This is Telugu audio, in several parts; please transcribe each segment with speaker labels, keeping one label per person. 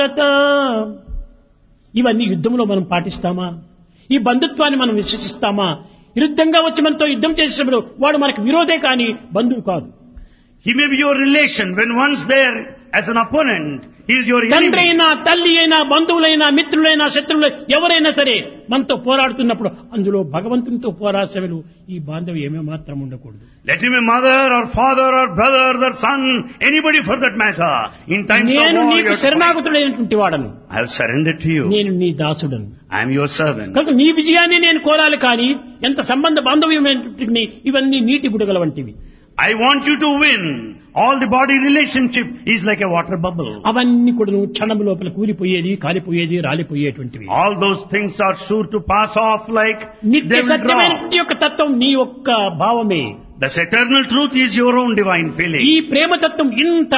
Speaker 1: ఇవన్నీ యుద్ధంలో మనం పాటిస్తామా ఈ బంధుత్వాన్ని మనం విశ్వసిస్తామా విరుద్ధంగా వచ్చి మనతో యుద్ధం చేసేటప్పుడు వాడు మనకు విరోధే కానీ బంధువు కాదు
Speaker 2: He may be your relation when once there as an opponent, he is your
Speaker 1: తండ్రి
Speaker 2: enemy.
Speaker 1: అయినా తల్లి అయినా బంధువులైనా మిత్రులైనా శత్రువులు ఎవరైనా సరే మనతో పోరాడుతున్నప్పుడు అందులో భగవంతునితో పోరాసేవలు ఈ బాంధవ్యం ఏమాత్రం ఉండకూడదు
Speaker 2: Let him be mother or father or brother or son, anybody for that matter. In times of
Speaker 1: నేను
Speaker 2: war, you
Speaker 1: నీకు
Speaker 2: have to fight.
Speaker 1: శరణాగతుడైనటువంటి వాడను
Speaker 2: I have surrendered to you.
Speaker 1: నేను నీ దాసుడను
Speaker 2: I am your servant.
Speaker 1: కనుక నీ విజయాన్ని నేను కోరాలి కానీ ఎంత సంబంధ బాంధవ్యమైనటువంటి ఇవన్నీ నీటి బుడగల వంటివి
Speaker 2: I want you to win. All the body relationship is like a water bubble.
Speaker 1: అవన్నీ కూడా క్షణం లోపల కూలిపోయేది కాలిపోయేది రాలిపోయేటువంటివి
Speaker 2: All those things are sure to pass off like
Speaker 1: నిత్య
Speaker 2: they will drop.
Speaker 1: సత్యమైనటువంటి యొక్క తత్వం నీ యొక్క భావమే
Speaker 2: This eternal truth is your own divine feeling.
Speaker 1: ఈ ప్రేమతత్వం ఇంత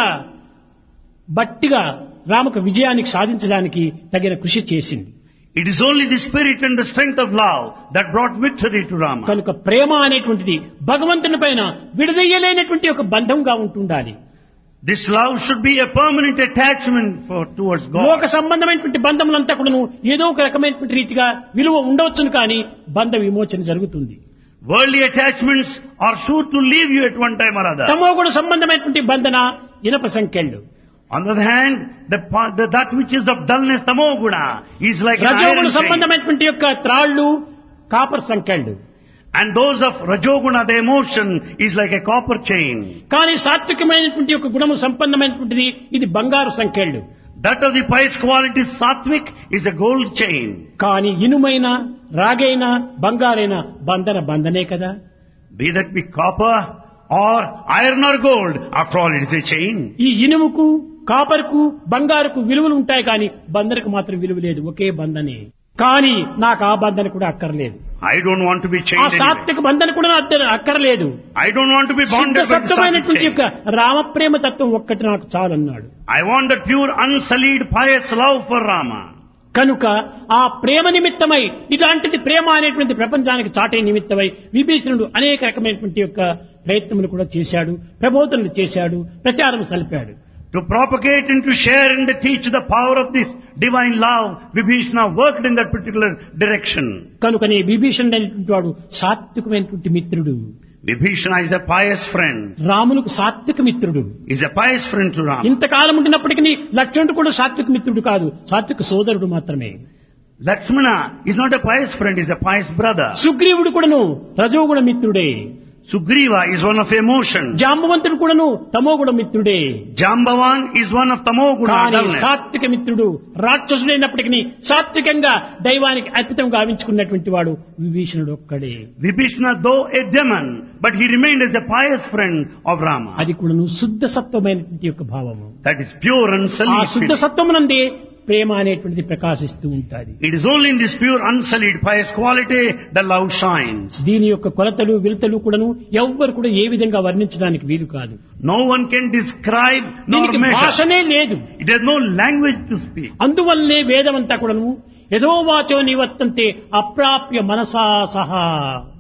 Speaker 1: బట్టిగా రామకు విజయానికి సాధించడానికి తగిన కృషి చేసింది
Speaker 2: It is only the spirit and the strength of love that brought victory to Rama.
Speaker 1: కనుక ప్రేమ అనేటువంటిది భగవంతుని పైన విడదయ్యలేనటువంటి ఒక బంధంగా ఉంటుండాలి
Speaker 2: This love should be a permanent attachment for towards
Speaker 1: లోక
Speaker 2: God.
Speaker 1: సంబంధమైనటువంటి బంధములంతా కూడాను ఏదో ఒక రకమైనటువంటి రీతిగా విలువ ఉండవచ్చును కానీ బంధ విమోచన జరుగుతుంది
Speaker 2: Worldly attachments are sure to leave you at one time or other.
Speaker 1: తమో గుణ సంబంధమైనటువంటి బంధన ఇనప సంఖ్యలు
Speaker 2: On the other hand, the, pa- the, that which is of dullness, tamoguna, is like an
Speaker 1: రజోగుణ
Speaker 2: iron chain.
Speaker 1: సంబంధమైనటువంటి యొక్క త్రాళ్ళు కాపర్ సంఖ్యలు
Speaker 2: And those of Rajoguna, the emotion, is like a copper chain.
Speaker 1: కానీ సాత్వికమైనటువంటి యొక్క గుణము సంపన్నమైనటువంటిది ఇది బంగారు సంఖ్యలు
Speaker 2: That of the pious quality, sattvic, is a gold chain.
Speaker 1: కానీ ఇనుమైన రాగైన బంగారైన బంధన బంధనే కదా
Speaker 2: Be that be copper or iron or gold, after all it is a chain.
Speaker 1: ఈ ఇనుముకు కాపర్కు బంగారుకు విలువలు ఉంటాయి కానీ బంధనకు మాత్రం విలువ లేదు ఒకే బంధనే కానీ నాకు ఆ బంధన కూడా అక్కర్లేదు
Speaker 2: I don't want to be
Speaker 1: ఆ
Speaker 2: chained anyway.
Speaker 1: సాత్విక బంధన కూడా నాకు అక్కర్లేదు
Speaker 2: I don't want to be
Speaker 1: శుద్ధ
Speaker 2: bonded by the sattvic
Speaker 1: సత్వమైనటువంటి
Speaker 2: chain.
Speaker 1: యొక్క రామప్రేమ తత్వం ఒక్కటి నాకు చాలన్నాడు
Speaker 2: I want that pure, unsullied, pious love for Rama.
Speaker 1: కనుక ఆ ప్రేమ నిమిత్తమై ఇలాంటిది ప్రేమ అనేటువంటి ప్రపంచానికి చాటే నిమిత్తమై విభీషణుడు అనేక రకమైనటువంటి యొక్క ప్రయత్నములు కూడా చేశాడు ప్రబోధనలు చేశాడు ప్రచారం సలిపాడు
Speaker 2: To propagate and to share and to teach the power of this divine love, Vibhishana worked in that particular direction.
Speaker 1: కనుకనే విభీషణుడు అనేటువంటి వాడు సాత్వికమైనటువంటి మిత్రుడు
Speaker 2: Vibhishana is a pious friend.
Speaker 1: రాములకు సాత్విక మిత్రుడు
Speaker 2: Is a pious friend to Rama.
Speaker 1: ఇంతకాలం ఉండినప్పటికీ లక్ష్మణుడు కూడా సాత్విక మిత్రుడు కాదు సాత్విక సోదరుడు మాత్రమే
Speaker 2: Lakshmana is not a pious friend, is a pious brother.
Speaker 1: సుగ్రీవుడు కూడాను రజోగుణ మిత్రుడే
Speaker 2: Sugriva is one of emotion.
Speaker 1: జాంబవంతుడు కూడాను తమోగుణ మిత్రుడే
Speaker 2: Jambavan is one of tamoguna.
Speaker 1: కానీ
Speaker 2: dullness.
Speaker 1: సాత్విక మిత్రుడు రాక్షసుడైనప్పటికీ సాత్వికంగా దైవానికి అర్పితం గావించుకున్నటువంటి వాడు విభీషణుడు ఒక్కడే
Speaker 2: Vibhishana, though a demon, but he remained as a pious friend of Rama.
Speaker 1: అది కూడాను శుద్ధ సత్వమైనటువంటి యొక్క భావము
Speaker 2: That is pure and
Speaker 1: ఆ
Speaker 2: sullied.
Speaker 1: శుద్ధ
Speaker 2: feeling.
Speaker 1: సత్వమునందే ప్రేమ అనేటువంటిది ప్రకాశిస్తూ ఉంటుంది
Speaker 2: It is only in this pure, unsullied, pious quality that love shines.
Speaker 1: దీని యొక్క కొలతలు విలతలు కూడాను ఎవ్వరు కూడా ఏ విధంగా వర్ణించడానికి వీలు కాదు
Speaker 2: No one can describe nor
Speaker 1: దీనికి
Speaker 2: measure.
Speaker 1: భాషనే లేదు
Speaker 2: It has no language to speak.
Speaker 1: అందువల్లనే వేదమంతా కూడాను యథోవాచో నివర్తంతే అప్రాప్య మనసా సహా